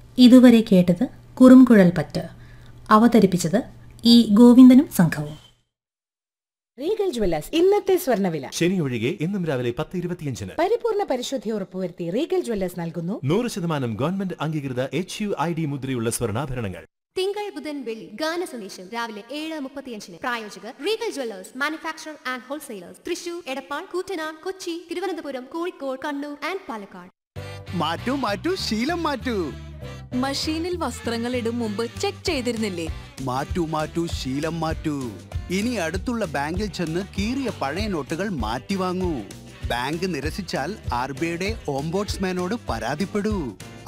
ഇതുവരെ കേട്ടത് കുറുംകുഴൽ പറ്റ് അവതരിപ്പിച്ചത് ഇ ഗോവിന്ദനും സംഘവും റീഗൽ ജ്വല്ലേഴ്സ് ഇന്നത്തെ സ്വർണ്ണവില ശനി ഒഴികെ ഇന്നും രാവിലെ പത്ത് ഇരുപത്തിയഞ്ചിന് പരിപൂർണ പരിശുദ്ധി ഉറപ്പുവരുത്തി റീഗൽ ജ്വല്ലേഴ്സ് നൽകുന്നു നൂറ് ശതമാനം ഗവൺമെന്റ് അംഗീകൃത എച്ച് യു ഐ ഡി മുദ്രയുള്ള സ്വർണ്ണാഭരണങ്ങൾ തിങ്കൾ ബുധൻ വെള്ളി ഗാന സന്ദേശം രാവിലെ ഏഴ് മുപ്പത്തിയഞ്ചിന് പ്രായോജകർ Regal Jewellers manufacture and wholesalers Thrissur Edappal Koottanad Kochi Thiruvananthapuram Kozhikode Kannur and Palakkad മാറ്റൂ മാറ്റൂ ശീലം മാറ്റൂ മഷീനിൽ വസ്ത്രങ്ങൾ ഇടും മുമ്പ് ചെക്ക് ചെയ്തിരുന്നില്ലേ മാറ്റൂ മാറ്റൂ ശീലം മാറ്റൂ ഇനി അടുത്തുള്ള ബാങ്കിൽ ചെന്ന് കീറിയ പഴയ നോട്ടുകൾ മാറ്റി വാങ്ങൂ ബാങ്ക് നിരസിച്ചാൽ ആർ ബി ഐയുടെ ഓംബോട്സ്മാനോട് പരാതിപ്പെടൂ